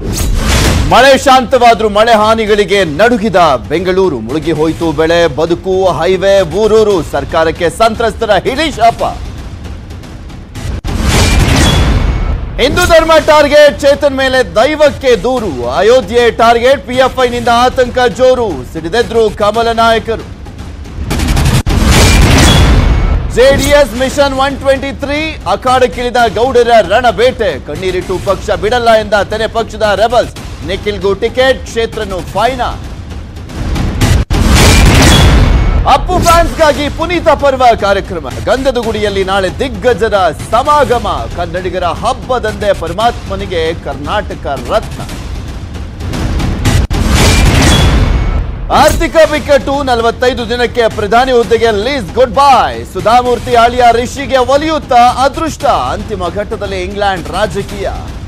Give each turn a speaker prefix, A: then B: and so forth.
A: ಮಳೆ ಶಾಂತವಾದ್ರೂ ಮಳೆ ಹಾನಿಗಳಿಗೆ ನಡುಗಿದ ಬೆಂಗಳೂರು ಮುಳುಗಿ ಹೋಯಿತು ಬೆಳೆ ಬದುಕು ಹೈವೇ ಊರೂರು ಸರ್ಕಾರಕ್ಕೆ ಸಂತ್ರಸ್ತರ ಹಿಡಿ ಶಾಪ ಹಿಂದೂ ಧರ್ಮ ಟಾರ್ಗೆಟ್ ಚೇತನ್ ಮೇಲೆ ದೈವಕ್ಕೆ ದೂರು ಅಯೋಧ್ಯೆ ಟಾರ್ಗೆಟ್ ಪಿಎಫ್ಐನಿಂದ ಆತಂಕ ಜೋರು ಸಿಡಿದೆದ್ರು ಕಮಲ ನಾಯಕರು JDS mission one twenty three ಅಖಾಡಕ್ಕಿಳಿದ ಗೌಡರ ರಣಬೇಟೆ ಕಣ್ಣೀರಿಟ್ಟು ಪಕ್ಷ ಬಿಡಲ್ಲ ಎಂದ ತೆನೆ ಪಕ್ಷದ ರೆಬಲ್ಸ್ ನಿಖಿಲ್ಗೂ ಟಿಕೆಟ್ ಕ್ಷೇತ್ರನು ಫೈನಾ ಅಪ್ಪು ಫ್ಯಾನ್ಸ್ಗಾಗಿ ಪುನೀತ ಪರ್ವ ಕಾರ್ಯಕ್ರಮ ಗಂಧದ ಗುಡಿಯಲ್ಲಿ ನಾಳೆ ದಿಗ್ಗಜರ ಸಮಾಗಮ ಕನ್ನಡಿಗರ ಹಬ್ಬದಂದೇ ಪರಮಾತ್ಮನಿಗೆ ಕರ್ನಾಟಕ ರತ್ನ ಆರ್ಥಿಕ ಬಿಕ್ಕಟ್ಟು ನಲವತ್ತೈದು ದಿನಕ್ಕೆ ಪ್ರಧಾನಿ ಹುದ್ದೆಗೆ ಲೀಸ್ ಗುಡ್ ಬಾಯ್ ಸುಧಾಮೂರ್ತಿ ಆಳಿಯ ರಿಷಿಗೆ ಒಲಿಯುತ್ತಾ ಅದೃಷ್ಟ ಅಂತಿಮ ಘಟ್ಟದಲ್ಲಿ ಇಂಗ್ಲೆಂಡ್ ರಾಜಕೀಯ